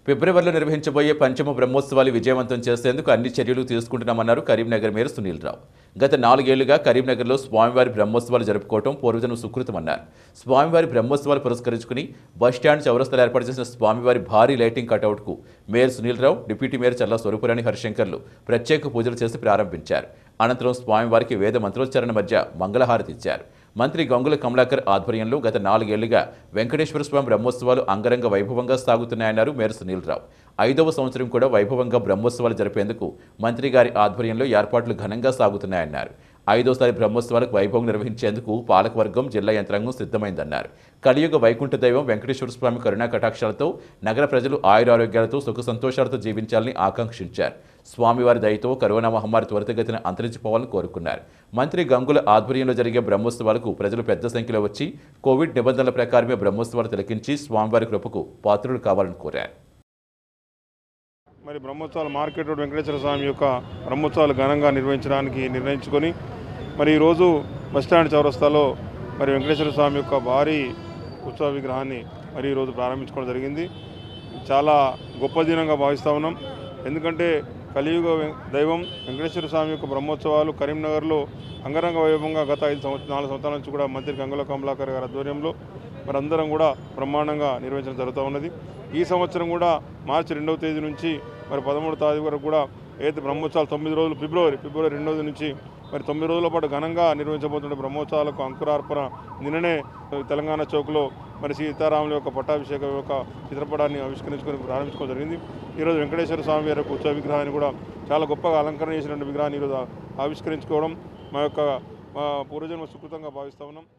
ఫిబ్రవరిలో నిర్వహించబోయే పంచమ బ్రహ్మోత్సవాలు విజయవంతం చేసేందుకు అన్ని చర్యలు తీసుకుంటున్నామన్నారు కరీంనగర్ మేయర్ సునీల్ రావు గత నాలుగేళ్లుగా కరీంనగర్లో స్వామివారి బ్రహ్మోత్సవాలు జరుపుకోవడం పూర్వజనం సుకృతమన్నారు స్వామివారి బ్రహ్మోత్సవాలు పురస్కరించుకుని బస్టాండ్ చౌరస్తాలో ఏర్పాటు చేసిన స్వామివారి భారీ లైటింగ్ కటౌట్కు mayor Sunil Rao deputy mayor Challa Swarupurani హరిశంకర్లు ప్రత్యేక పూజలు చేసి ప్రారంభించారు అనంతరం స్వామివారికి వేద మంత్రోచ్చారణ మధ్య మంగళహారతి ఇచ్చారు మంత్రి గంగుల కమలాకర్ ఆధ్వర్యంలో గత నాలుగేళ్లుగా వెంకటేశ్వర స్వామి బ్రహ్మోత్సవాలు అంగరంగ వైభవంగా సాగుతున్నాయన్నారు మేయర్ సునీల్ రావు ఐదవ సంవత్సరం కూడా వైభవంగా బ్రహ్మోత్సవాలు జరిపేందుకు మంత్రి గారి ఆధ్వర్యంలో ఏర్పాట్లు ఘనంగా సాగుతున్నాయన్నారు ఐదోసారి బ్రహ్మోత్సవాలకు వైభవం నిర్వహించేందుకు పాలకవర్గం జిల్లా యంత్రాంగం సిద్ధమైందన్నారు కలియుగ వైకుంఠ దైవం వెంకటేశ్వర స్వామి కరుణా కటాక్షాలతో నగర ప్రజలు ఆయురారోగ్యాలతో సుఖ సంతోషాలతో జీవించాలని ఆకాంక్షించారు స్వామివారి దయతో కరోనా మహమ్మారి త్వరితగతిన అంతరించిపోవాలని కోరుకున్నారు మంత్రి గంగుల ఆధ్వర్యంలో జరిగే బ్రహ్మోత్సవాలకు ప్రజలు పెద్ద సంఖ్యలో వచ్చి కోవిడ్ నిబంధనల ప్రకారమే బ్రహ్మోత్సవాలు తిలకించి స్వామివారి కృపకు పాత్రులు కావాలని కోరారు మరి బ్రహ్మోత్సవాలు మార్కెట్ రోడ్ వెంకటేశ్వర స్వామి యొక్క బ్రహ్మోత్సవాలు ఘనంగా నిర్వహించడానికి నిర్ణయించుకొని మరి ఈరోజు బస్టాండ్ చౌరస్తాలో మరి వెంకటేశ్వర స్వామి యొక్క భారీ ఉత్సవ విగ్రహాన్ని మరి ఈరోజు ప్రారంభించుకోవడం జరిగింది చాలా గొప్ప దినంగా భావిస్తూ ఉన్నాం ఎందుకంటే కలియుగ వెం- దైవం వెంకటేశ్వర స్వామి యొక్క బ్రహ్మోత్సవాలు కరీంనగర్లో అంగరంగ వైభవంగా గత ఐదు సంవత్సరాలు నాలుగు సంవత్సరాల నుంచి కూడా మంత్రి గంగుల కమలాకర్ గారి ఆధ్వర్యంలో మరి అందరం కూడా బ్రహ్మాండంగా నిర్వహించడం జరుగుతూ ఉన్నది ఈ సంవత్సరం కూడా మార్చి రెండవ తేదీ నుంచి మరి పదమూడు తారీఖు వరకు కూడా ఏదైతే బ్రహ్మోత్సవాలు తొమ్మిది రోజులు ఫిబ్రవరి ఫిబ్రవరి రెండవ తేదీ నుంచి మరి తొమ్మిది రోజుల పాటు ఘనంగా నిర్వహించబోతున్న బ్రహ్మోత్సవాలకు అంకురార్పణ నిన్ననే తెలంగాణ చౌక్లో మరి సీతారాముల యొక్క పట్టాభిషేకం యొక్క చిత్రపటాన్ని ఆవిష్కరించుకొని ప్రారంభించుకోవడం జరిగింది ఈరోజు వెంకటేశ్వర స్వామి వారి యొక్క ఉత్సవ విగ్రహాన్ని కూడా చాలా గొప్పగా అలంకరణ చేసినటువంటి విగ్రహాన్ని ఈరోజు ఆవిష్కరించుకోవడం మా యొక్క మా పూర్వజన్మ సుకృతంగా భావిస్తూ ఉన్నాం